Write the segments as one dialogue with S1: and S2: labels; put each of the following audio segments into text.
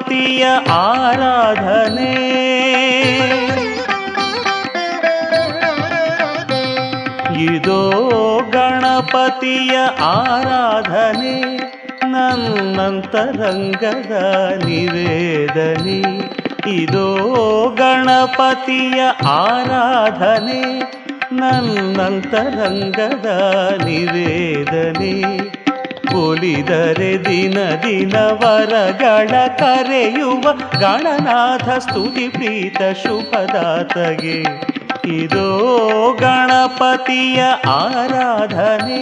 S1: ಗಣಪತಿಯ ಆರಾಧನೆ ಇದೋ ಗಣಪತಿಯ ಆರಾಧನೆ ನನ್ನಂತರಂಗದ ನಿವೇದನೆ ಇದೋ ಗಣಪತಿಯ ಆರಾಧನೆ ನನ್ನಂತರಂಗದ ನಿವೇದನೆ ಒಲಿದರೆ ದಿನ ದಿನ ವರಗಳ ಕರೆಯುವ ಗಣನಾಥ ಸ್ತುತಿ ಪ್ರೀತ ಶುಭದಾತಗೆ ಇದೋ ಗಣಪತಿಯ ಆರಾಧನೆ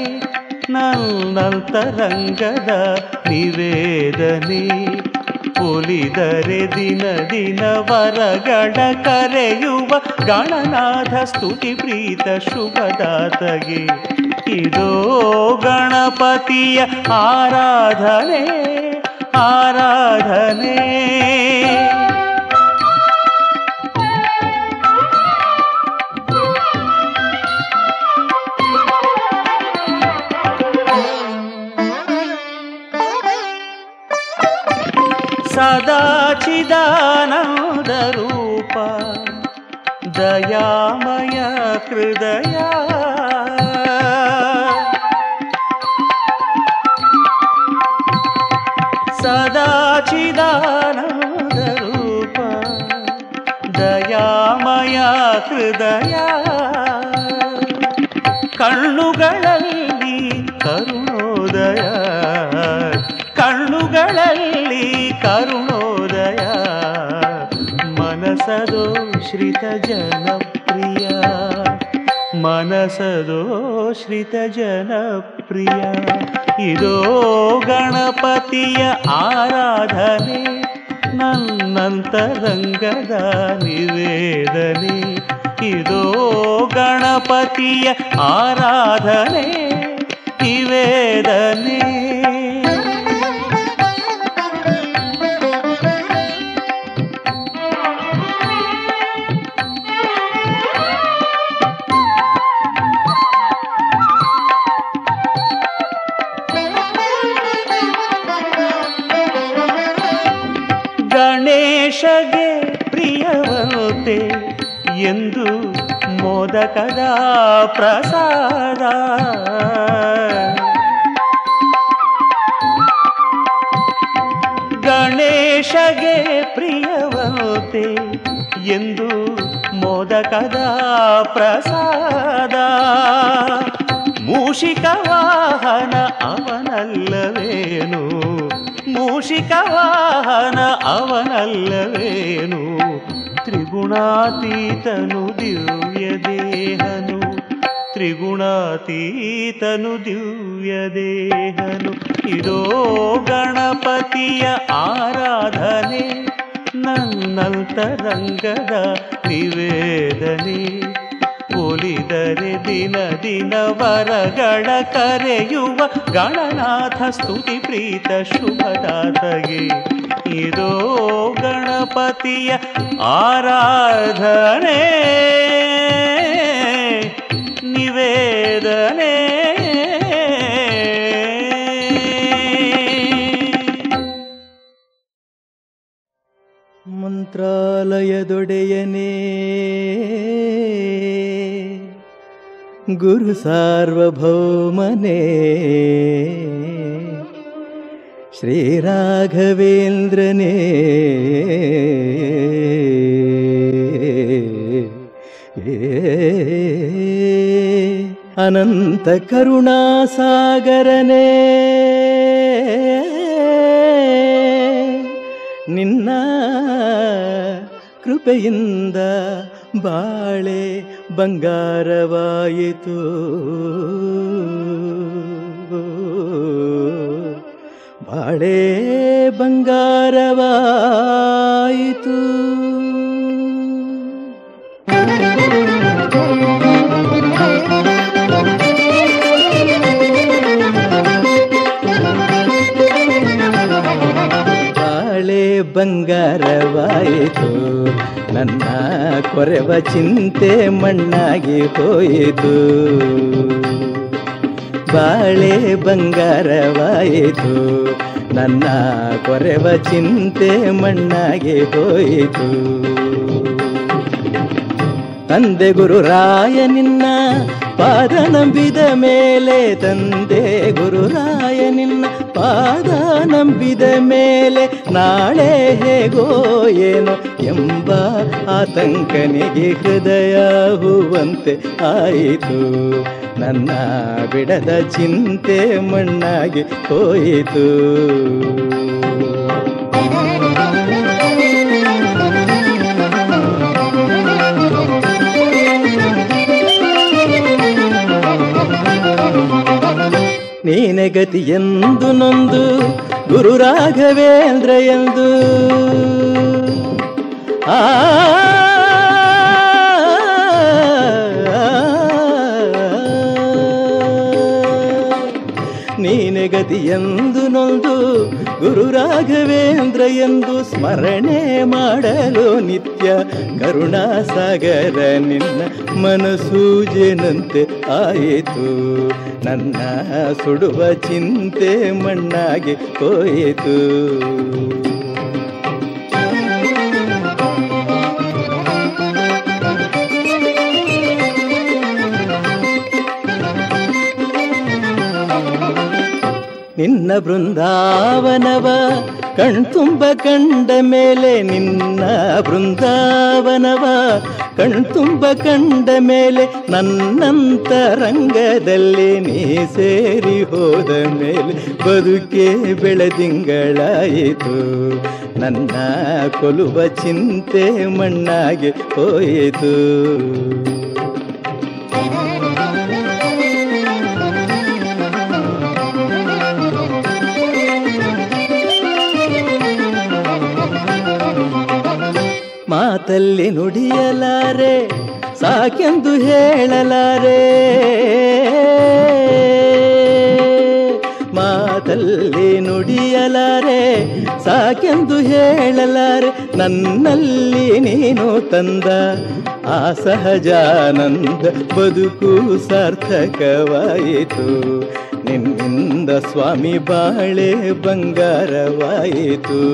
S1: ನನ್ನಂತರಂಗದ ನಿವೇದನೆ ಒಲಿದರೆ ದಿನ ದಿನ ವರಗಳ ಕರೆಯುವ ಗಣನಾಥ ಸ್ತುತಿ ಪ್ರೀತ ಶುಭದಾತಗೆ ಇದೋ ಗಣಪತಿಯ ಆರಾಧನೆ ಆರಾಧನೆ ಸದಾಚಿದಾನಂದ ರೂಪ ದಯಾಮಯ ಹೃದಯ ಸದಾಚಿದಾನಂದ ರೂಪ ದಯಾಮಯ ಹೃದಯ ಕಣ್ಣುಗಳಲ್ಲಿ ಕರುಣೋದಯ ಕಣ್ಣುಗಳಲ್ಲಿ ಕರುಣೋದಯ ಮನಸದೋ ಶ್ರಿತ ಜನಪ್ರಿಯ ಮನಸದೋ ಶ್ರಿತ ಜನಪ್ರಿಯ ಇದೋ ಗಣಪತಿಯ ಆರಾಧನೆ ನನ್ನಂತರಂಗದ ನಿವೇದನೆ ಇದೋ ಗಣಪತಿಯ ಆರಾಧನೆ ನಿವೇದನೆ ಗಣೇಶಗೆ ಪ್ರಿಯವಂತೆ ಎಂದು ಮೋದಕದ ಪ್ರಸಾದ ಗಣೇಶಗೆ ಪ್ರಿಯವಂತೆ ಎಂದು ಮೋದಕದ ಪ್ರಸಾದ ಮೂಷಿಕ ವಾಹನ ಅವನಲ್ಲವೇನು ಮೂಷಿಕ ವಾಹನ ಅವನಲ್ಲವೇನು ತ್ರಿಗುಣಾತೀತನು ದಿವ್ಯ ದೇಹನು ತ್ರಿಗುಣಾತೀತನು ದಿವ್ಯ ದೇಹನು ಇದೋ ಗಣಪತಿಯ ಆರಾಧನೆ ನನ್ನಂತರಂಗದ ನಿವೇದನೆ ಒಲಿದರೆ ದಿನ ದಿನ ವರಗಳ ಕರೆಯುವ ಗಣನಾಥ ಸ್ತುತಿ ಪ್ರೀತ ಶುಭದಾತಗೆ ಇದೋ ಗಣಪತಿಯ ಆರಾಧನೆ ನಿವೇದನೆ
S2: ಮಂತ್ರಾಲಯದೊಡೆಯನೇ ಗುರು ಸಾರ್ವಭೌಮನೇ ಶ್ರೀರಾಘವೇಂದ್ರನೇ ಅನಂತ ಕರುಣಾಸಾಗರನೇ ನಿನ್ನ ಕೃಪೆಯಿಂದ ಬಾಳೆ ಬಂಗಾರವಾಯಿತು ಬಾಳೆ ಬಂಗಾರವಾಯಿತು ಬಾಳೆ ಬಂಗಾರವಾಯಿತು ನನ್ನ ಕೊರೆವ ಚಿಂತೆ ಮಣ್ಣಾಗಿ ಹೋಯಿತು ಬಾಳೆ ಬಂಗಾರವಾಯಿತು ನನ್ನ ಕೊರೆವ ಚಿಂತೆ ಮಣ್ಣಾಗಿ ಹೋಯಿತು ತಂದೆ ಗುರುರಾಯ ನಿನ್ನ ಪಾದ ನಂಬಿದ ಮೇಲೆ ತಂದೆ ಗುರುರಾಯ ನಿನ್ನ ಪಾದ ನಂಬಿದ ಮೇಲೆ ನಾಳೆ ಹೇಗೋ ಏನೋ ಎಂಬ ಆತಂಕನಿಗೆ ಹೃದಯ ಹೂವಂತೆ ಆಯಿತು ನನ್ನ ಬಿಡದ ಚಿಂತೆ ಮಣ್ಣಾಗಿ ಹೋಯಿತು ನೀನೆ ಗತಿ ಎಂದು ನೊಂದು ಗುರು ರಾಘವೇಂದ್ರ ಎಂದು ಆ ನೀನೆ ಗತಿ ಎಂದು ನೊಂದು ಗುರು ರಾಘವೇಂದ್ರ ಎಂದು ಸ್ಮರಣೆ ಮಾಡಲು ನಿತ್ಯ ಕರುಣಾಸಾಗರ ನಿನ್ನ ಮನಸೂಜೆನಂತೆ ಆಯಿತು ನನ್ನ ಸುಡುವ ಚಿಂತೆ ಮಣ್ಣಾಗಿ ಹೋಯಿತು ನಿನ್ನ ಬೃಂದಾವನವ ಕಣ್ತುಂಬ ಕಂಡ ಮೇಲೆ ನಿನ್ನ ಬೃಂದಾವನವ ಕಣ್ತುಂಬ ಕಂಡ ಮೇಲೆ ನನ್ನಂತರಂಗದಲ್ಲಿ ನೀ ಸೇರಿ ಹೋದ ಮೇಲೆ ಬದುಕೆ ಬೆಳದಿಂಗಳಾಯಿತು ನನ್ನ ಕೊಲುವ ಚಿಂತೆ ಮಣ್ಣಾಗಿ ಹೋಯಿತು ಮಾತಲ್ಲಿ ನುಡಿಯಲಾರೆ ಸಾಕೆಂದು ಹೇಳಲಾರೆ ಮಾತಲ್ಲಿ ನುಡಿಯಲಾರೆ ಸಾಕೆಂದು ಹೇಳಲಾರೆ ನನ್ನಲ್ಲಿ ನೀನು ತಂದ ಆ ಸಹಜಾನಂದ ಬದುಕು ಸಾರ್ಥಕವಾಯಿತು ನಿನ್ನಿಂದ ಸ್ವಾಮಿ ಬಾಳೆ ಬಂಗಾರವಾಯಿತು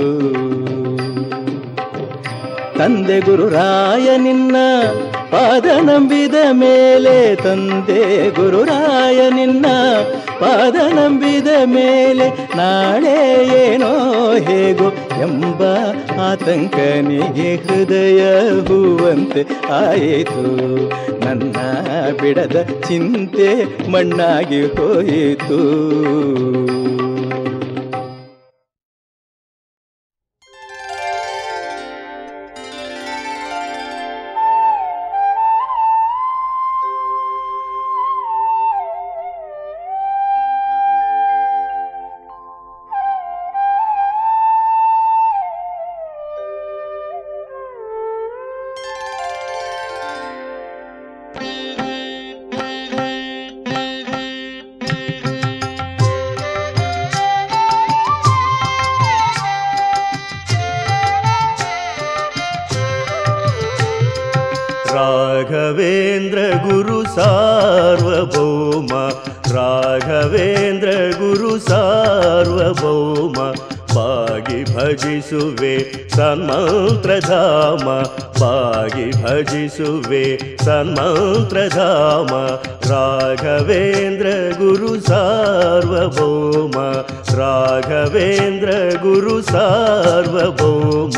S2: ತಂದೆ ಗುರುರಾಯ ನಿನ್ನ ಪಾದ ನಂಬಿದ ಮೇಲೆ ತಂದೆ ಗುರುರಾಯ ನಿನ್ನ ಪಾದ ನಂಬಿದ ಮೇಲೆ ನಾಳೆ ಏನೋ ಹೇಗೋ ಎಂಬ ಆತಂಕನಿಗೆ ಹೃದಯ ಹೂವಂತೆ ಆಯಿತು ನನ್ನ ಬಿಡದ ಚಿಂತೆ ಮಣ್ಣಾಗಿ ಹೋಯಿತು
S1: ರಾಘವೇಂದ್ರ ಗುರು ಸಾರ್ವಭೌಮ ರಾಘವೇಂದ್ರ ಗುರು ಸಾರ್ವಭೌಮ ಬಾಗಿ ಭಜಿಸುವೆ ಸನ್ಮಂತ್ರಧಾಮ ಬಾಗಿ ಭಜಿಸುವೆ ಸನ್ಮಂತ್ರಧಾಮ ರಾಘವೇಂದ್ರ ಗುರು ಸಾರ್ವಭೌಮ ರಾಘವೇಂದ್ರ ಗುರು ಸಾರ್ವಭೌಮ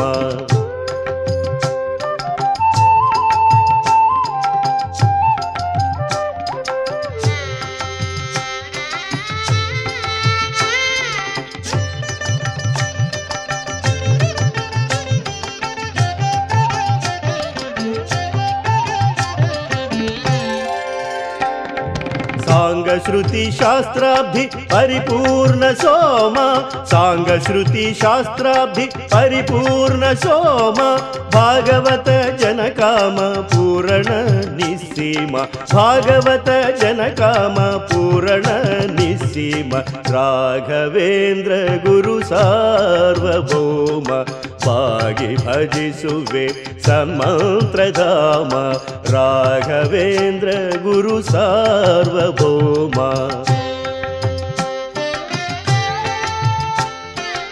S1: ಸಾಂಗ ಶ್ರುತಿ ಶಾಸ್ತ್ರಾಭಿ ಪರಿಪೂರ್ಣ ಸೋಮ ಸಾಂಗ ಶ್ರುತಿ ಶಾಸ್ತ್ರಾಭಿ ಪರಿಪೂರ್ಣ ಸೋಮ ಭಾಗವತ ಜನಕಾಮ ಪೂರಣ ನಿಸ್ಸೀಮ ಭಾಗವತ ಜನಕಾಮ ಪೂರಣ ನಿಸ್ಸೀಮ ರಾಘವೇಂದ್ರ ಗುರು ಸಾರ್ವಭೌಮ ಬಾಗಿ ಭಜಿಸುವೆ ಸನ್ಮಂತ್ರಧಾಮ ರಾಘವೇಂದ್ರ ಗುರು ಸಾರ್ವಭೌಮ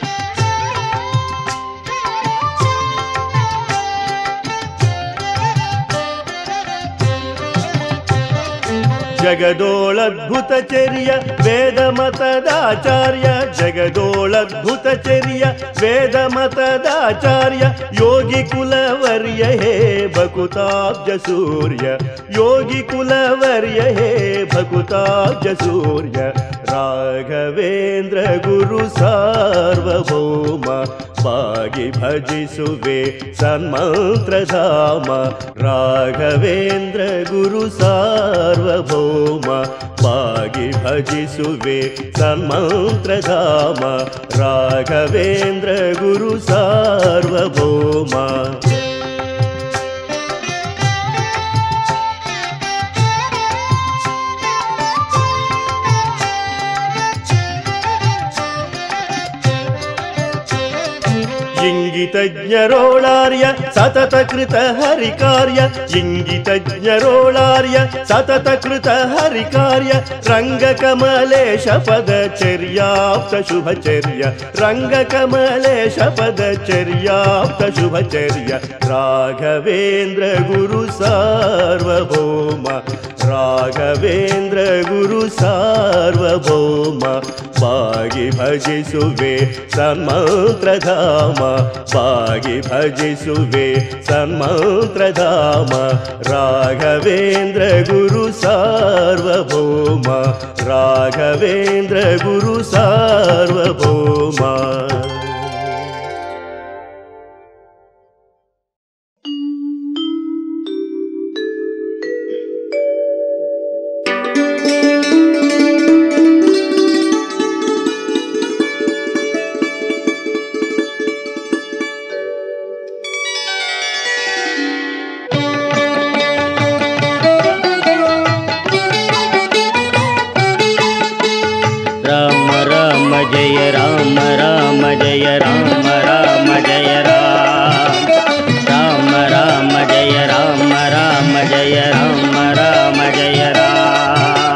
S1: ಜಗದೋಳದ್ಭುತ ಚರ್ಯ ವೇದ ಮತದಾಚಾರ್ಯ ಜಗದೋಳದ್ಭುತ ಚರ್ಯ ವೇದ ಮತದಾಚಾರ್ಯ ಯೋಗಿ ಕುಲವರ್ಯ ಹೇ ಭಕುತಾಬ್ಜ ಸೂರ್ಯ ಯೋಗಿ ಕುಲವರ್ಯ ಹೇ ಭಕುತಾಬ್ಜ ಸೂರ್ಯ ರಾಘವೇಂದ್ರ ಗುರು ಸಾರ್ವಭೌಮ ಬಾಗಿ ಭಜಿಸುವೆ ಸನ್ಮಂತ್ರಧಾಮ ರಾಘವೇಂದ್ರ ಗುರು ಸಾರ್ವಭೌಮ ಬಾಗಿ ಭಜಿಸುವೆ ಸನ್ಮಂತ್ರಧಾಮ ರಾಘವೇಂದ್ರ ಗುರು ಸಾರ್ವಭೌಮ ಇಂಗಿತಜ್ಞರೋಳಾರ್ಯ ಸತತ ಕೃತ ಹರಿಕಾರ್ಯ ಇಂಗಿತಜ್ಞರೋಳಾರ್ಯ ಸತತ ಕೃತ ಹರಿಕಾರ್ಯ ರಂಗಕಮಲೇಶ ಪದಚರ್ಯಾಪ್ತ ಶುಭಚರ್ಯ ರಂಗಕಮಲೇಶ ಪದಚರ್ಯಾಪ್ತ ಶುಭಚರ್ಯ ರಾಘವೇಂದ್ರ ಗುರು ಸಾರ್ವಭೌಮ ರಾಘವೇಂದ್ರ ಗುರು ಸಾರ್ವಭೌಮ ಬಾಗಿ ಭಜಿಸುವೆ ಸನ್ಮಂತ್ರಧಾಮ ಬಾಗಿ ಭಜಿಸುವೆ ಸನ್ಮಂತ್ರಧಾಮ ರಾಘವೇಂದ್ರ ಗುರು ಸಾರ್ವಭೌಮ ರಾಘವೇಂದ್ರ ಗುರು ಸಾರ್ವಭೌಮ
S2: ರಾಮ ರಾಮ ಜಯ ರಾಮ ರಾಮ ಜಯ ರಾಮ ರಾಮ ಜಯ ರಾಮ ರಾಮ ರಾಮ ಜಯ ರಾಮ ರಾಮ ಜಯ ರಾಮ ರಾಮ ಜಯ ರಾಮ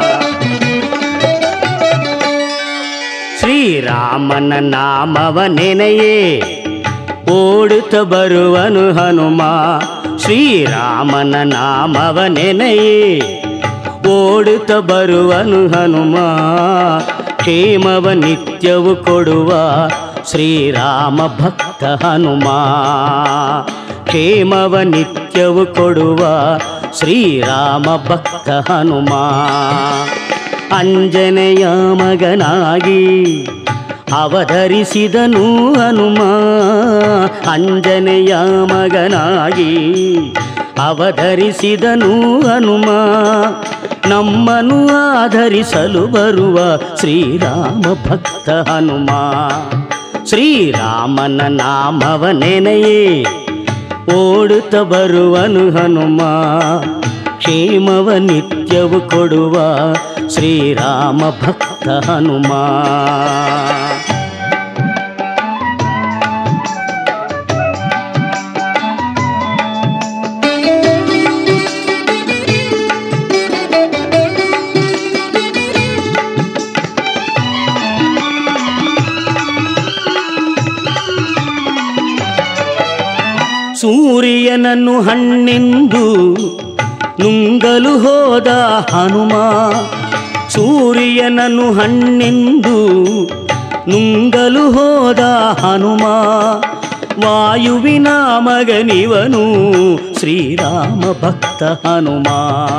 S2: ಶ್ರೀರಾಮನ ನಾಮವ ನೆನೆಯೇ ಓಡುತ್ತ ಬರುವನು ಹನುಮ ಶ್ರೀರಾಮನ ನಾಮವ ನೆನೆಯೇ ಓಡುತ್ತ ಬರುವನು ಹನುಮ ಕ್ಷೇಮವ ನಿತ್ಯವು ಕೊಡುವ ಶ್ರೀರಾಮ ಭಕ್ತ ಹನುಮ ಕ್ಷೇಮವ ನಿತ್ಯವು ಕೊಡುವ ಶ್ರೀರಾಮ ಭಕ್ತ ಹನುಮ ಅಂಜನೆಯ ಮಗನಾಗಿ ಅವತರಿಸಿದನು ಹನುಮ ಅಂಜನೆಯ ಮಗನಾಗಿ ಅವತರಿಸಿದನು ಹನುಮ ನಮ್ಮನು ಆಧರಿಸಲು ಬರುವ ಶ್ರೀರಾಮ ಭಕ್ತ ಹನುಮ ಶ್ರೀರಾಮನ ನಾಮವ ನೆನೆಯೇ ಓಡುತ್ತ ಬರುವನು ಹನುಮ ಕ್ಷೇಮವ ನಿತ್ಯವು ಕೊಡುವ ಶ್ರೀರಾಮ ಭಕ್ತ ಹನುಮ ಸೂರ್ಯನನ್ನು ಹಣ್ಣೆಂದು ನುಂಗಲು ಹೋದ ಹನುಮ ಸೂರ್ಯನನ್ನು ಹಣ್ಣೆಂದು ನುಂಗಲು ಹೋದ ಹನುಮ ವಾಯುವಿನ ಮಗನಿವನು ಶ್ರೀರಾಮ ಭಕ್ತ ಹನುಮ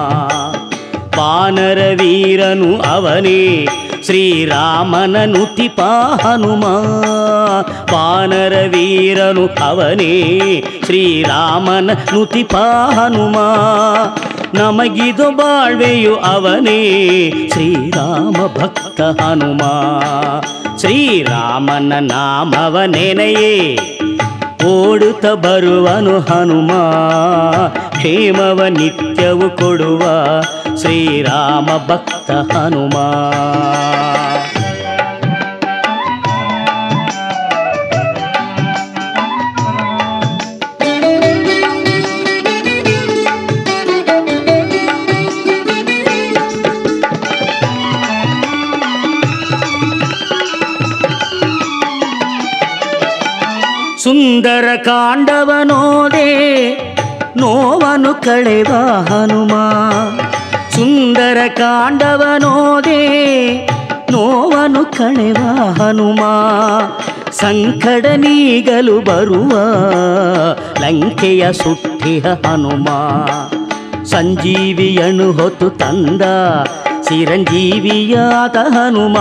S2: ವಾನರ ವೀರನು ಅವನೇ ಶ್ರೀರಾಮನ ನುತಿಪ ಹನುಮ ವಾನರ ವೀರನು ಅವನೇ ಶ್ರೀರಾಮನ ನುತಿಪ ಹನುಮ ನಮಗಿದು ಬಾಳ್ವೆಯು ಅವನೇ ಶ್ರೀರಾಮ ಭಕ್ತ ಹನುಮ ಶ್ರೀರಾಮನ ನಾಮವ ನೆನೆಯೇ ಓಡುತ್ತ ಬರುವನು ಹನುಮ ಕ್ಷೇಮವ ನಿತ್ಯವು ಕೊಡುವ ಶ್ರೀರಾಮ ಭಕ್ತ ಹನುಮ ಸುಂದರ ಕಾಂಡವನೋದೆ ನೋವನು ಕಳೆವ ಹನುಮ ಸುಂದರ ಕಾಂಡವನೋದೆ ನೋವನು ಕಳೆವ ಹನುಮ ಸಂಕಟ ನೀಗಲು ಬರುವ ಲಂಕೆಯ ಸುಟ್ಟಿಹ ಹನುಮ ಸಂಜೀವಿಯನು ಹೊತ್ತು ತಂದ ಚಿರಂಜೀವಿಯಾದ ಹನುಮ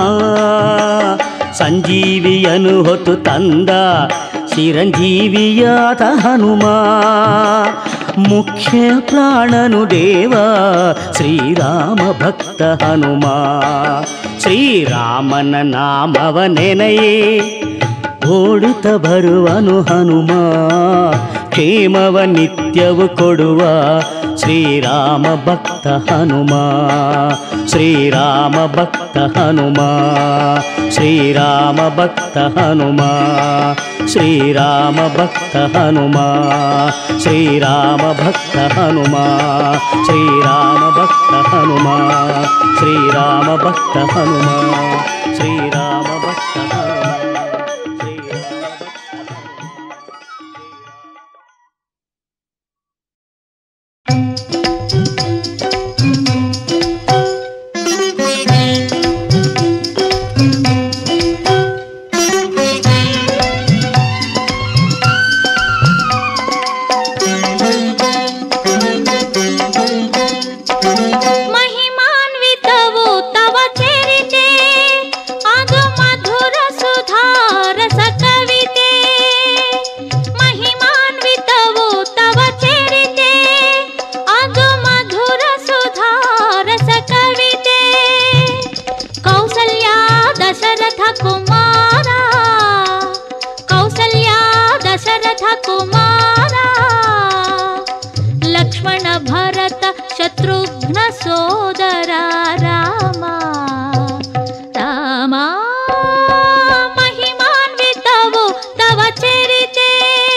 S2: ಸಂಜೀವಿಯನು ಹೊತ್ತು ತಂದ ಚಿರಂಜೀವಿಯಾದ ಹನುಮ ಮುಖ್ಯ ಪ್ರಾಣನು ದೇವ ಶ್ರೀರಾಮ ಭಕ್ತ ಹನುಮ ಶ್ರೀರಾಮನ ನಾಮವ ನೆನೆಯೇ ಓಡುತ್ತ ಬರುವನು ಹನುಮ ಕ್ಷೇಮವ ನಿತ್ಯವು ಕೊಡುವ ಶ್ರೀರಾಮ ಭಕ್ತ ಹನುಮ ಶ್ರೀರಾಮ ಭಕ್ತ ಹನುಮ ಶ್ರೀರಾಮ ಭಕ್ತ ಹನುಮ ಶ್ರೀರಾಮ ಭಕ್ತ ಹನುಮ ಶ್ರೀರಾಮ ಭಕ್ತ ಹನುಮ ಶ್ರೀರಾಮ ಭಕ್ತ ಹನುಮ ಶ್ರೀರಾಮ ಭಕ್ತ ಹನುಮ ಶ್ರೀರಾಮ ಭಕ್ತ ಹನುಮ ಶ್ರೀರಾಮ ಭಕ್ತ
S3: महिमान्वितवु तव चरिते ಅದು ಮಧುರ ಸುಧಾರಸ ಕವಿತೆ महिमान्वितवु तव चरिते ಅದು ಮಧುರ ಸುಧಾರಸ ಕವಿತೆ ಕೌಸಲ್ಯ ದಶರಥ ಕುಮಾರ ಕೌಸಲ್ಯ ದಶರಥ ಕುಮಾರ ಲಕ್ಷ್ಮಣ ಭರತ ಶತ್ರುಘ್ನ ಸೋದರ ರಾಮ ರಾಮ ಮಹಿಮಾನ್ವಿತವು ತವ ಚರಿತೆ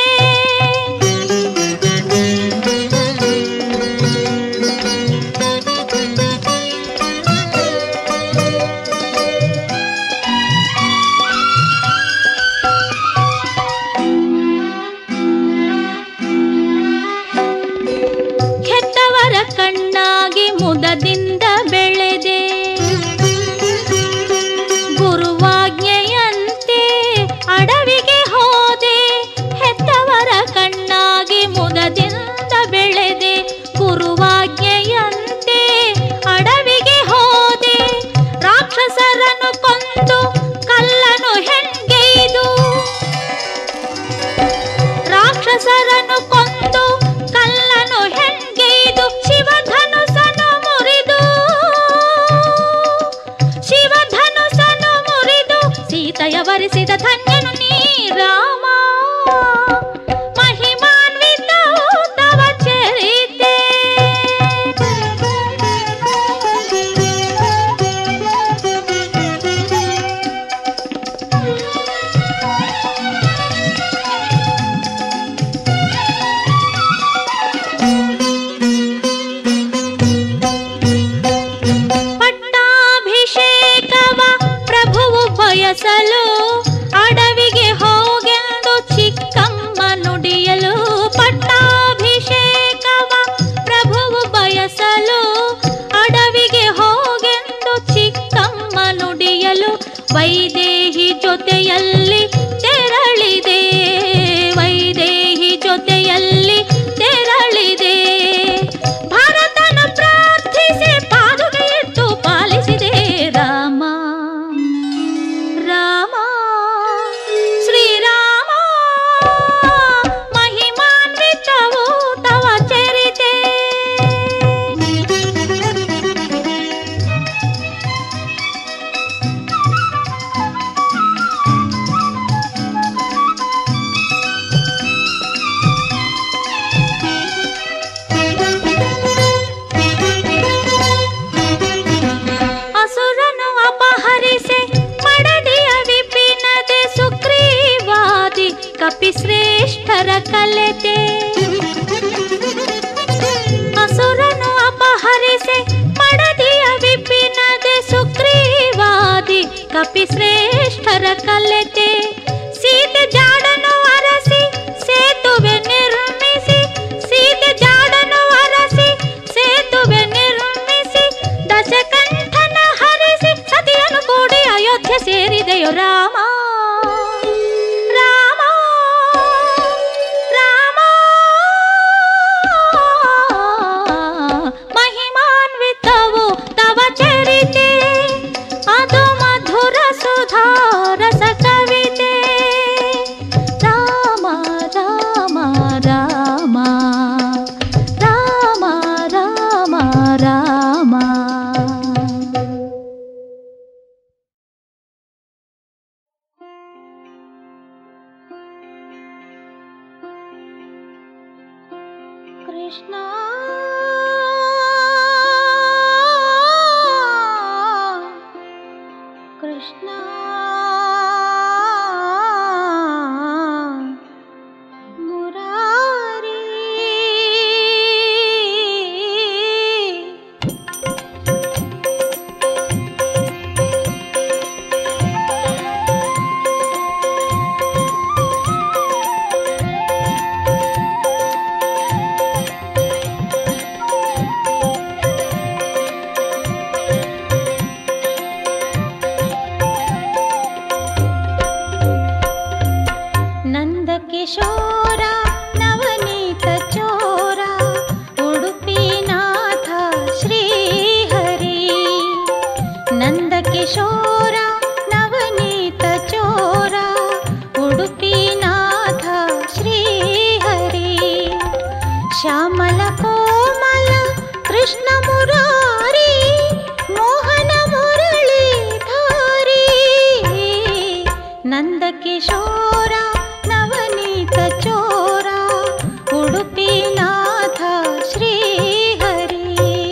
S3: ಹೆತ್ತವರ ಕಣ್ಣಾಗಿ ಮುದದಿಂದ ಬೆಳೆದೆ ಗುರುವಾಜ್ಞೆಯಂತೆ ಅಡವಿಗೆ ಹೋದೆ ಹೆತ್ತವರ ಕಣ್ಣಾಗಿ ಮುದದಿಂದ ಬೆಳೆದೆ ಗುರುವಾಜ್ಞೆಯಂತೆ ಅಡವಿಗೆ ಹೋದೆ ರಾಕ್ಷಸರನ್ನು ಕೊಂದು ಕಲ್ಲನು ಹೆಣ್ಗೆಯ್ದು ರಾಕ್ಷಸರನ್ನು ಕೊಂದು ಕಲ್ಲನು ಹೆಣ್ಗೆಯ್ದು ಶಿವಧನುಸನು ಮುರಿದು ಶಿವಧನುಸನು ಮುರಿದು ಸೀತೆಯ ವರಿಸಿದ ಧನ್ಯನು ನೀ ರಾಮ ಮಹಿಮಾನ್ವಿತವು ತವ ಚರಿತೆ ಪಟ್ಟಾಭಿಷೇಕವ ಪ್ರಭುವು ಬಯಸಲು ಅಡವಿಗೆ ಹೋಗೆಂದು ಚಿಕ್ಕಮ್ಮ ನುಡಿಯಲು ಪಟ್ಟಾಭಿಷೇಕವ ಪ್ರಭುವು ಬಯಸಲು ಅಡವಿಗೆ ಹೋಗೆಂದು ಚಿಕ್ಕಮ್ಮ ನುಡಿಯಲು ವೈದೇಹಿ ಜೊತೆಯಲ್ಲಿ ತೆರಳಿದೆ ವೈದೇಹಿ ಜೊತೆಯಲ್ಲಿ ತೆರಳಿದೆ ಭರತನ ಪ್ರಾರ್ಥಿಸಿ ಪಾದುಗೆ ಎತ್ತು ಪಾಲಿಸಿದೆ ರಾಮ ರಾಮ ಶ್ರೀರಾಮ ಮಹಿಮಾನ್ವಿತವು ತವ ಚರಿತೆ ಅಸುರನು ಅಪಹರಿಸೆ ಮಡದಿಯ ವಿಪಿನದೆ ಸುಗ್ರೀವಾದಿ ಕಪಿಶ್ರೇಷ್ಠರ ಕಲೆತೆ ಅಸುರನು ಅಪಹರಿಸೆ ಮಡದಿಯ ವಿಪಿನದೆ ಸುಗ್ರೀವಾದಿ ಕಪಿಶ್ರೇಷ್ಠರ ಕಲೆತೆ ಸೀತೆ ಜಾಡನು ಅರಸಿ ಸೇತುವೆ ನಿರ್ಮಿಸಿ ಸೀತೆ ಜಾಡನು ಅರಸಿ ಸೇತುವೆ ನಿರ್ಮಿಸಿ ರಾಮ ರಾಮ ರಾಮ ಮಹಿಮಾನ್ವಿತವು ತವ ಚರಿತೆ ಅದು ಮಧುರ ಸುಧಾರಸ ಕವಿತೆ ರಾಮ ರಾಮ ರಾಮ ರಾಮ ರಾಮ ರಾಮ ಕೃಷ್ಣ ಕೃಷ್ಣ ಮುರಾರಿ ನಂದಕಿಶೋರ ನವನೀತ ಚೋರ ಉಡುಪಿನಾಥ ಶ್ರೀಹರಿ ನಂದಕಿಶೋರ ನವನೀತ ಚೋರ ಉಡುಪಿನಾಥ ಶ್ರೀಹರಿ ಶ್ಯಾಮಲ ಕೋಮಲ ಕೃಷ್ಣ ಮುರಾರಿ ಮೋಹನ ಮುರಳಿ ಧಾರಿ ನಂದಕಿಶೋರ ನವನೀತ ಚೋರ ಉಡುಪಿನಾಥ ಶ್ರೀಹರಿ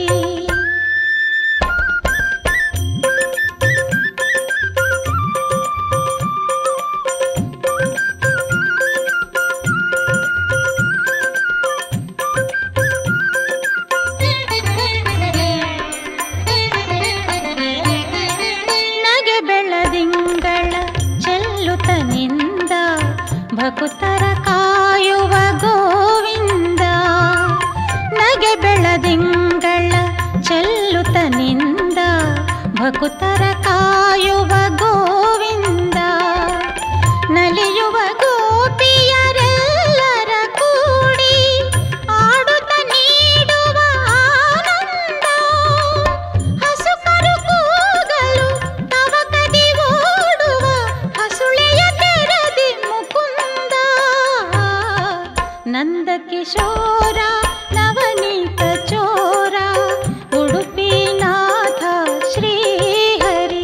S3: ನಗೆ ಬೆಳದಿಂಗಳ ಚೆಲ್ಲುತ್ತನಿಂದ ಭಕುತರ ಕಾಯುವ ಗೋವಿಂದ ನಗೆ ಬೆಳದಿಂಗಳ ಚೆಲ್ಲುತ್ತನಿಂದ ಭಕುತರ ಕಾಯುವ ಗೋವಿಂದ ನಲಿಯುವ ಗೋಪಿಯರೆಲ್ಲರ ಕೂಡಿ ಆಡುತ್ತ ನೀಡುವ ಆನಂದ ಹಸುಕರು ಕೂಗಲು ತವ ಕದಿ ಓಡುವ ಹಸುಳೆಯ ತೆರದಿ ಮುಕುಂದ ನಂದಕಿಶೋರ ನವನೀತ ಚೋರ ಉಡುಪಿನಾಥ ಶ್ರೀಹರಿ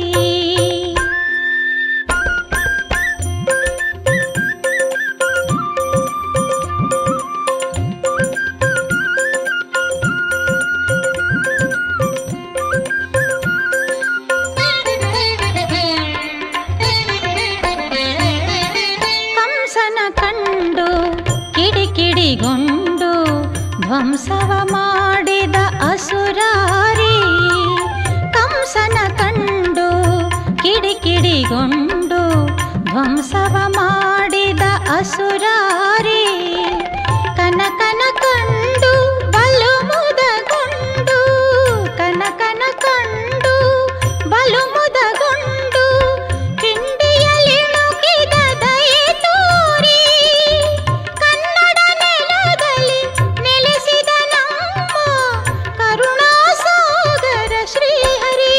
S3: ಕಂಸನ ಕಂಡು ಕಿಡಿಕಿಡಿಗೊಂಡು ಧ್ವಂಸವ ಮಾಡಿದ ಅಸುರಾರಿ ಕಂಸನ ಕಂಡು ಕಿಡಿಕಿಡಿಗೊಂಡು ಧ್ವಂಸವ ಮಾಡಿದ ಅಸುರಾರಿ ಕನಕನ ಕಂಡು ಬಲು ಮುದಗೊಂಡು ಕನಕನ ಕಂಡು ಬಲು ಮುದಗೊಂಡು ಕಿಂಡಿಯಲಿಣುಕಿದ ದಯೆ ತೋರಿ ಕನ್ನಡ ನೆಲದಲ್ಲಿ ನೆಲೆಸಿದ ನಮ್ಮ ಕರುಣಾಸಾಗರ ಶ್ರೀಹರಿ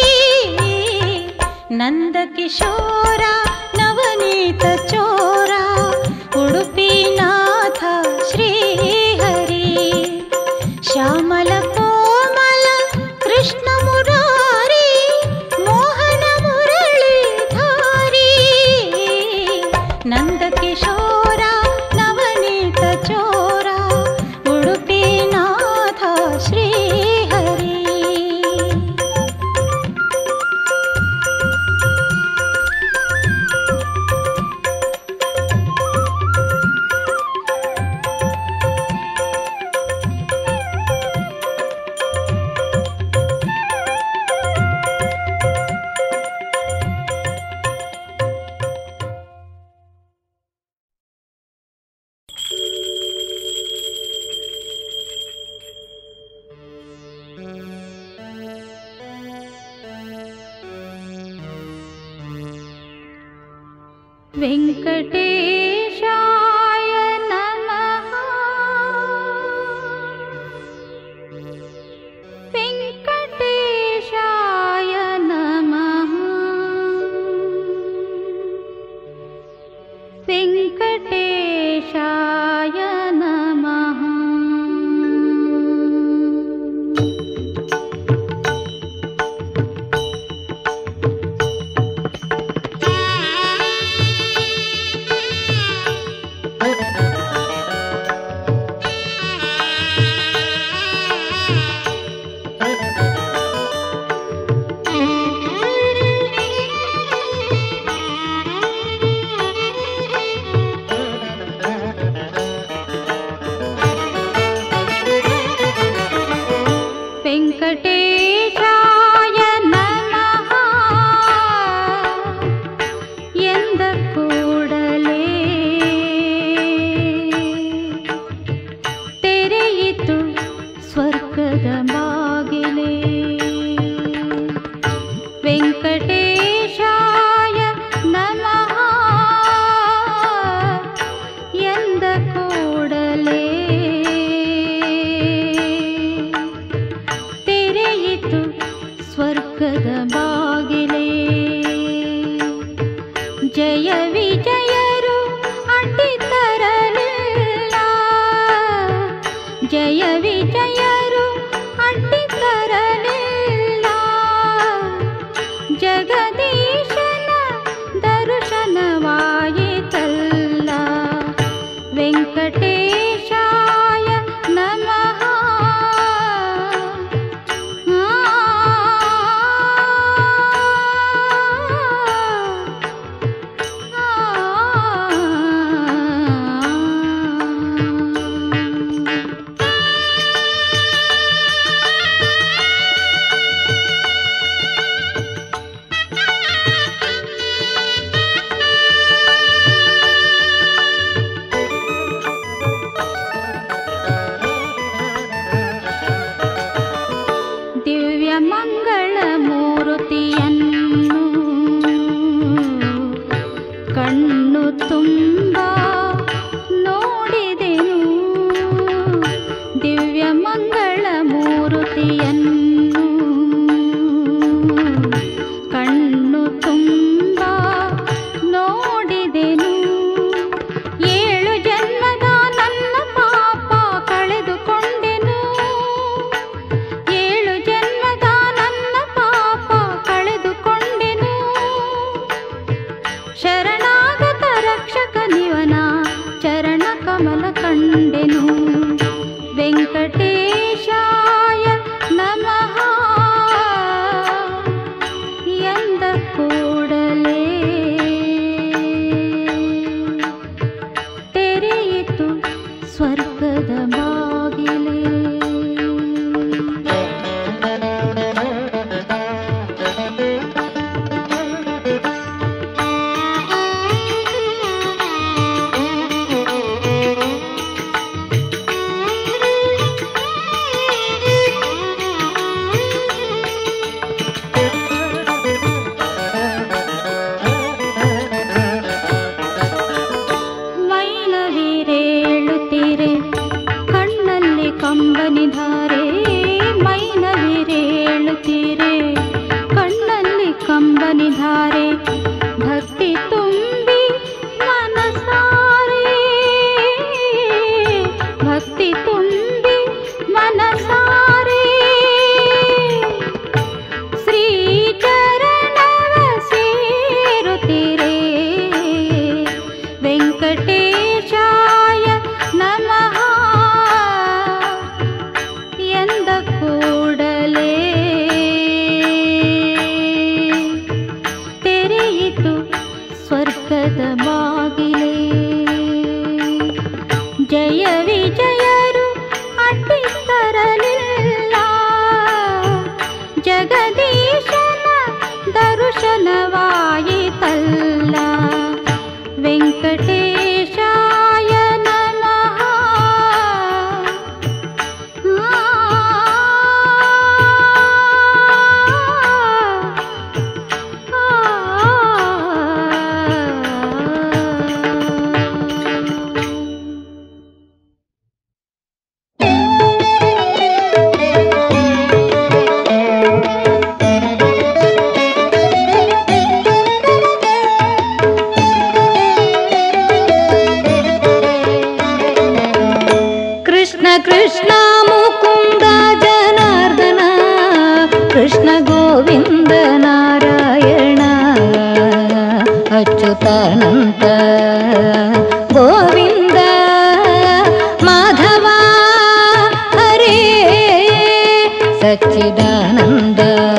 S3: ನಂದಕಿಶೋರ ನವನೀತ ಚೋರ ಉಡುಪಿನಾಥ ಶ್ರೀಹರಿ ಶ್ಯಾಮಲ ಕೋಮಲ ಕೃಷ್ಣ ಮುರಾರಿ ಮೋಹನ ಮುರಳಿ ಧಾರಿ ನಂದಕಿಶೋರ ನವನೀತ ಚೋರ ಉಡುಪಿನಾಥ ಶ್ರೀಹರಿ वेङ्कटेशाय नमः वेङ्कटेशाय नमः वेङ्कटेशाय नमः ವೆಂಕಟೇಶಾಯ ನಮಃ ಎಂದ ಕೂಡಲೇ ತೆರೆಯಿತು ಸ್ವರ್ಗದ ಬಾಗಿಲೇ ವೆಂಕಟೇಶಾಯ ನಮಃ ಎಂದ ಕೂಡಲೇ ತೆರೆಯಿತು ಸ್ವರ್ಗದ ಬಾಗಿಲೇ ಜಯ ವಿಜಯರು ಅಡ್ಡಿ ತರಲಿಲ್ಲ ಜಯ ವಿಜಯರು ಅಡ್ಡಿ ತರಲಿಲ್ಲ ಜಗದೀಶನ ದರ್ಶನವಾಯಿತಲ್ಲ ವೆಂಕಟೇಶಾಯ ನಮಃ ದಿವ್ಯ ಮಂಗಳ ಮೂರುತಿಯನ್ನು ಕಣ್ಣು ತುಂಬ ನೋಡಿದೆನು ದಿವ್ಯ ಮಂಗಳ ಮೂರುತಿಯನ್ನು ಕಣ್ಣು ತುಂಬ ನೋಡಿದೆನು ಏಳು ಜನ್ಮದ ನನ್ನ ಪಾಪ ಕಳೆದುಕೊಂಡೆನು ಏಳು ಜನ್ಮದ ನನ್ನ ಪಾಪ ಕಳೆದುಕೊಂಡೆನು ಶರಣಾಗತ ರಕ್ಷಕ ನಿವನ ಚರಣ ಕಮಲ ಕಂಡೆನು ವೆಂಕಟೇಶಾಯ ನಮಃ ಎಂದ ಕೂಡಲೇ ತೆರೆಯಿತು ಸ್ವರ್ಗದ ಬಾಗಿಲೇ ಮೈನವೀರೇಳುತ್ತೀರೆ ಕಣ್ಣಲ್ಲಿ ಕಂಬನಿಧಾರೆ ಮೈನವೀರೇಳುತ್ತೀರೆ ಕಣ್ಣಲ್ಲಿ ಕಂಬನಿಧಾರೆ ಭಕ್ತಿ ತುಂಬಿ ಮನಸಾರೆ ಭಕ್ತಿ ತುಂಬಿ ಮನಸಾರೆ ಶ್ರೀ ಚರಣವ ಸೇರುತ್ತೀರೆ ವೆಂಕಟೇಶಾಯ ನಮಃ ಎಂದ ಕೂಡಲೇ ತೆರೆಯಿತು ಸ್ವರ್ಗದ ಬಾಗಿಲೇ ಜಯ ವಿಜಯರು ಅಡ್ಡಿ ತರಲಿಲ್ಲ ಜಗದೀಶನ ದರ್ಶನವಾಯಿತಲ್ಲ ವೆಂಕಟೇಶಾಯ ನಮಃ ಆ
S4: ಕೃಷ್ಣ ಮುಕುಂದ ಜನಾರ್ದನ ಕೃಷ್ಣ ಗೋವಿಂದ ನಾರಾಯಣ ಅಚ್ಯುತಾನಂದ ಗೋವಿಂದ ಮಾಧವ ಹರೇ ಸಚ್ಚಿದಾನಂದ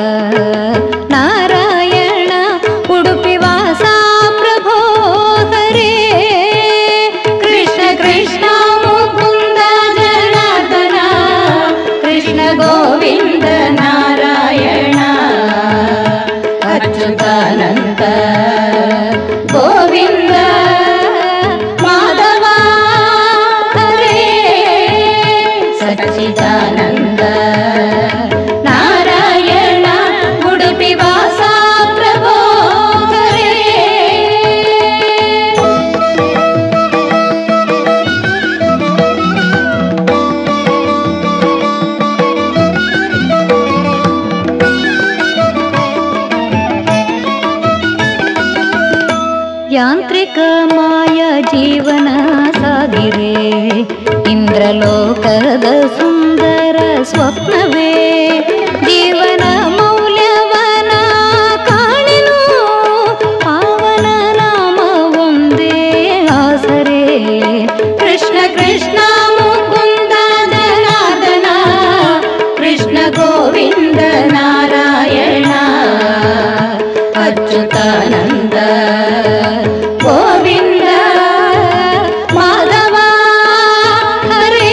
S4: ನಾರಾಯಣ ಉಡುಪಿ ವಾಸ ಪ್ರಭೋ ಹರೇ ಕೃಷ್ಣ ಕೃಷ್ಣ ಮುಕುಂದ ಜನಾರ್ದನ ಕೃಷ್ಣ ಗೋವಿಂದ ನಾರಾಯಣ ಅಚ್ಯುತಾನಂದ ಗೋವಿಂದ ಮಾಧವ ಹರೇ ಸಚ್ಚಿದಾನಂದ ನಾರಾಯಣ ಉಡುಪಿ ವಾಸ ಪ್ರಭೋ ಹರೇ ಯಾಂತ್ರಿಕ ಮಾಯ ಜೀವನ ಸಾಗಿರೆ ಇಂದ್ರಲೋಕದ ಸುಂದರ ಸ್ವಪ್ನವೇ ಜೀವನ ಮೌಲ್ಯವನ ಕಾಣಿನು ಪಾವನ ನಾಮ ಒಂದೇ ಆಸರೆ ಕೃಷ್ಣ ಕೃಷ್ಣ ಮುಕುಂದ ಜನಾರ್ದನ ಕೃಷ್ಣ ಗೋವಿಂದ ನಾರಾಯಣ ಅಚ್ಯುತಾನಂದ ಗೋವಿಂದ ಮಾಧವ ಹರೇ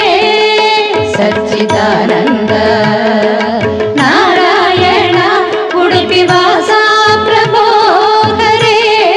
S4: ಸಚ್ಚಿದಾನಂದ ನಾರಾಯಣ ಉಡುಪಿ ವಾಸ ಪ್ರಭೋ ಹರೇ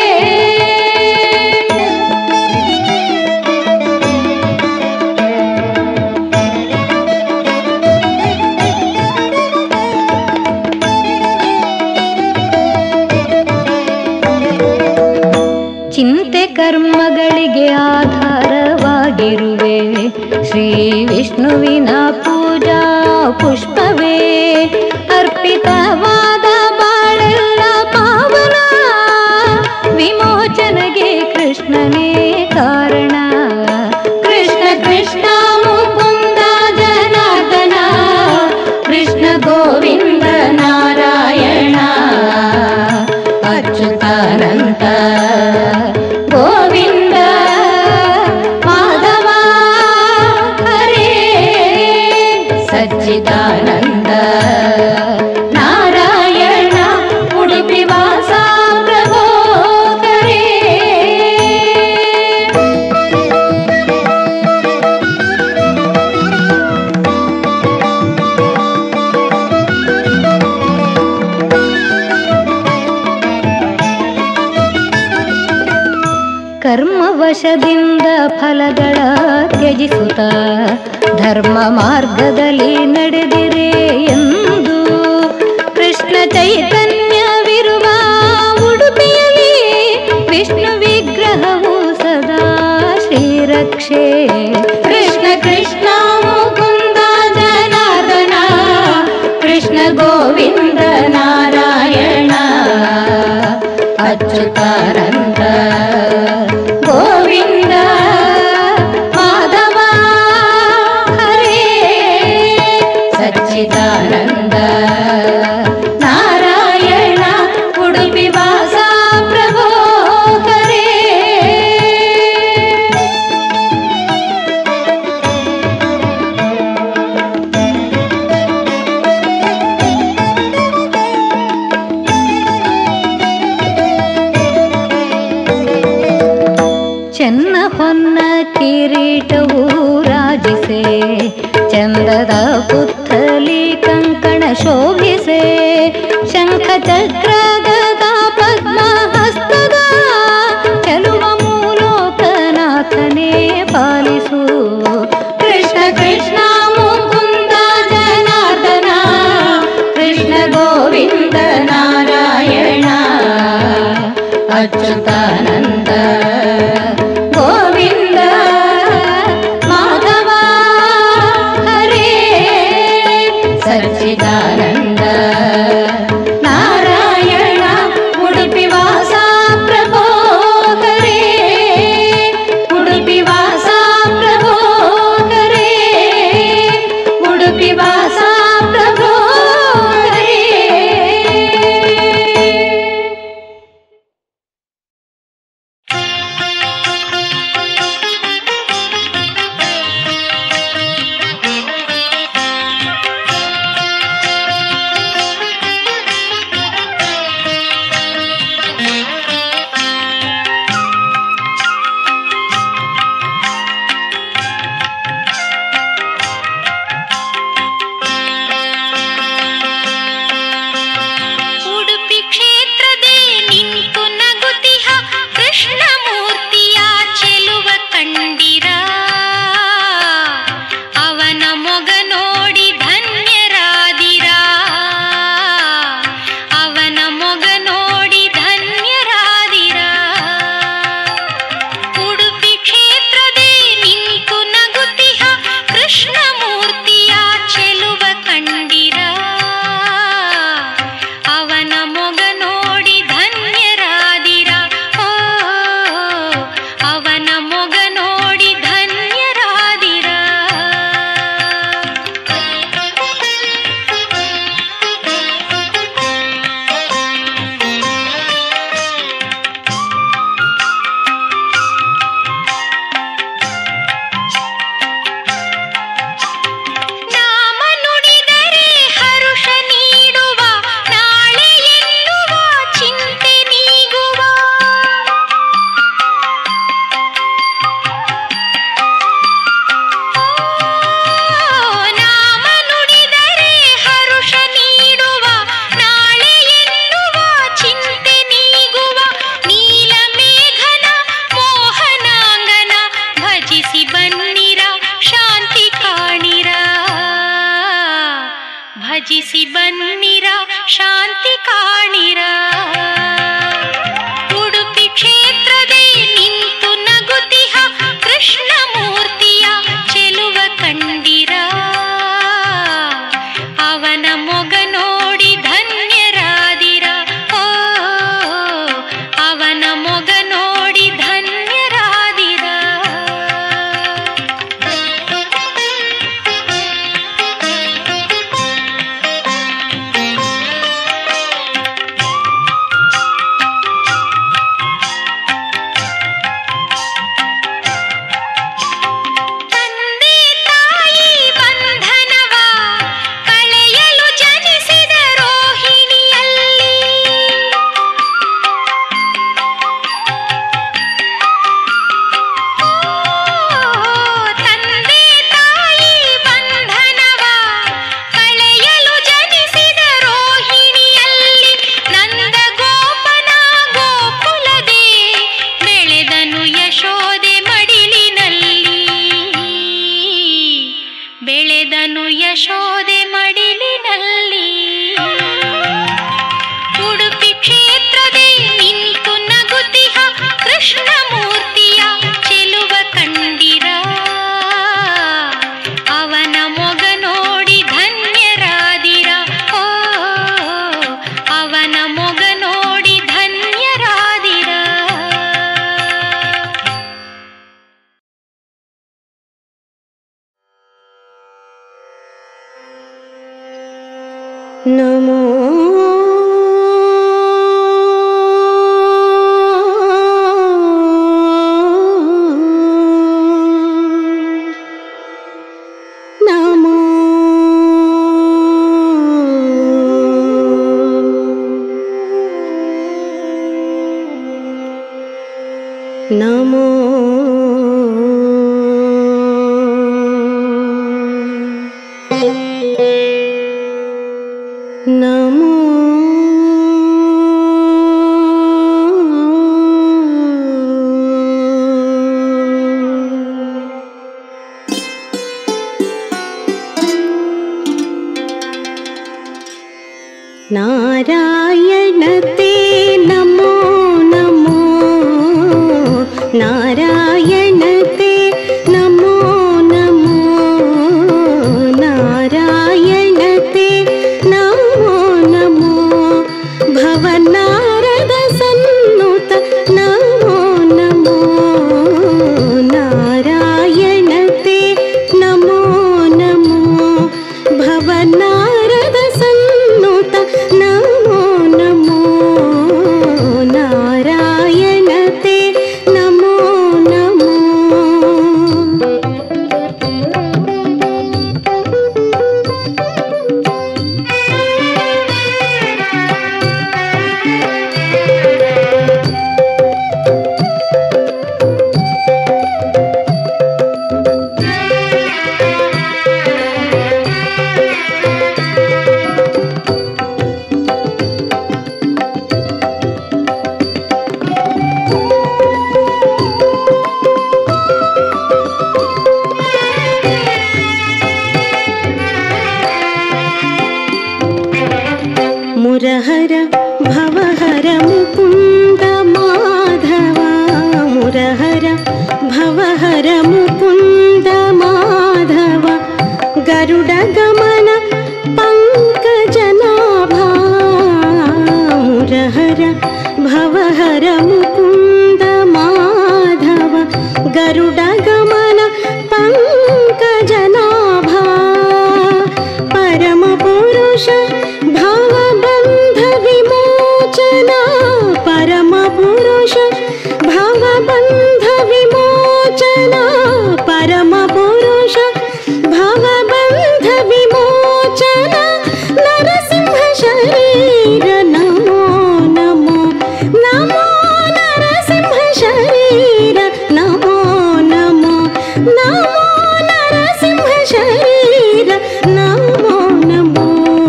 S4: ಚಿಂತೆ ಕರ್ಮಗಳಿಗೆ ಆಧಾರವಾಗಿರುವೆ ಶ್ರೀ ವಿಷ್ಣುವಿನ ಪೂಜಾ ಪುಷ್ಪವೇ ಅರ್ಪಿತವಾದ ಬಾಳೆಲ್ಲ ಪಾವನ ವಿಮೋಚನೆಗೆ ಕೃಷ್ಣನೇ ಕಾರಣ ಕೃಷ್ಣ ಕೃಷ್ಣ ಮುಕುಂದ ಜನಾರ್ದನ ಕೃಷ್ಣ ಗೋವಿಂದ ನಾರಾಯಣ ಅಚ್ಯುತಾನಂದ ಗೋವಿಂದ ಮಾಧವ ಹರೇ ಸಚ್ಚಿದಾನಂದ ನಾರಾಯಣ ಉಡುಪಿ ವಾಸ ಪ್ರಭೋ ಹರೇ ಕರ್ಮವಶದಿಂದ ಫಲಗಳ ತ್ಯಜಿಸುತ್ತ ಧರ್ಮ ಮಾರ್ಗದಲ್ಲಿ ನಡೆದಿರೆ ಎಂದು ಕೃಷ್ಣ ಚೈತನ್ಯವಿರುವ ಉಡುಪಿಯಲ್ಲಿ ವಿಷ್ಣು ವಿಗ್ರಹವು ಸದಾ ಶ್ರೀರಕ್ಷೆ ಕೃಷ್ಣ ಕೃಷ್ಣ ಮುಕುಂದ ಜನಾರ್ದನ ಕೃಷ್ಣ ಗೋವಿಂದ ನಾರಾಯಣ ಅಚ್ಯುತಾನಂದ ಗೋವಿಂದ ಮಾಧವ ಹರೇ ಸಚ್ಚಿದಾನಂದ ನಾರಾಯಣ ಉಡುಪಿ ವಾಸ ಪ್ರಭೋ ಹರೇ ಚೆನ್ನ ಹೊನ್ನ ಕಿರೀಟವು ರಾಜಿಸೆ ಚಂದದ ಪುತ್ತಲಿ ಕಂಕಣ ಶೋಭಿಸೆ ಶಂಖ ಚಕ್ರ ಗದಾ ಪದ್ಮ ಹಸ್ತದ ಚಲುವ ಮೂಲೋಕನಾಥನೇ ಪಾಲಿಸು ಕೃಷ್ಣ ಕೃಷ್ಣ ಮುಕುಂದ ಜನಾರ್ದನ ಕೃಷ್ಣ ಗೋವಿಂದ ನಾರಾಯಣ ಅಚ್ಯುತಾನಂದ ಗೋವಿಂದ ಮಾಧವ ಹರೇ ಸಚ್ಚಿದಾನಂದ ನಾರಾಯಣ ಉಡುಪಿ ವಾಸ ಪ್ರಭೋ ಹರೇ ಉಡುಪಿ ವಾಸ ಪ್ರಭೋ ಹರೇ
S5: नमो नमो नारायणते नमो नमो नारायणते नमो नमो नारायणते नमो नमो भवनारद सन्नुत नमो नमो नारायणते नमो नमो भवनारद सन्नुत नमो नमो नारायणते नमो नमो मुरहर भवहर मुकुन्द माधव मुरहर भवहर मुकुन्द माधव गरुडगमन पङ्कजनाभा मुरहर भवहर मुकुन्द माधव गरुडगमन पङ्कजनाभा परमपुरुष भवबन्ध विमोचना परमपुरुष भवबन्ध विमोचना परमपुरुष भवबन्ध विमोचना नरसिंह शरीर नमो नमो नमो नरसिंह शरीर नमो नमो नमो नरसिंह शरीर नमो नमो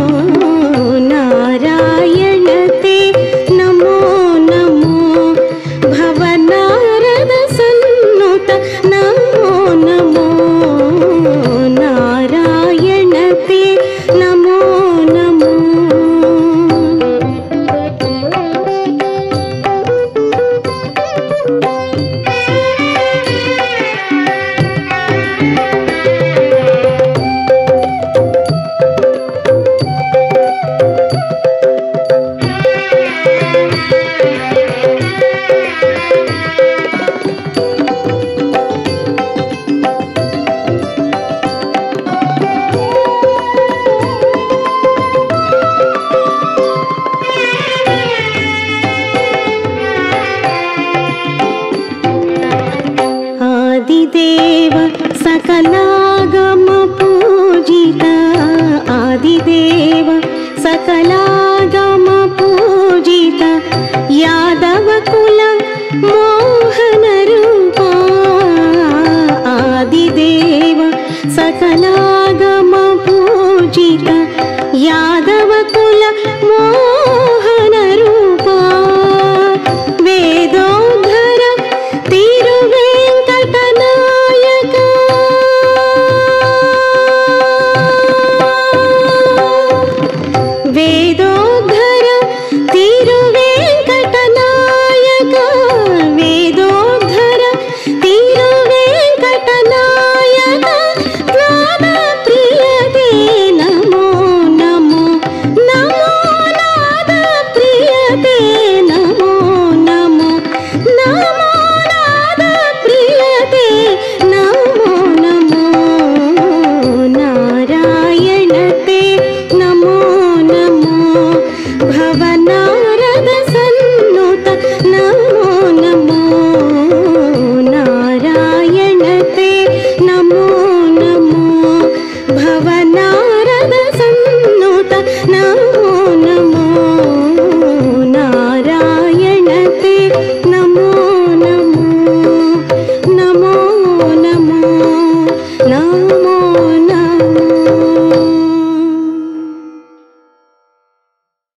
S5: नारायणते नमो नमो भवनारद सन्नुत नमो नमो नारायणते नमो नमो आदिदेव सकलागम पूजित आदिदेव सकलागम पूजित यादव कुल मोहन रूपा आदिदेव सकलागम पूजित यादव कुल मोहन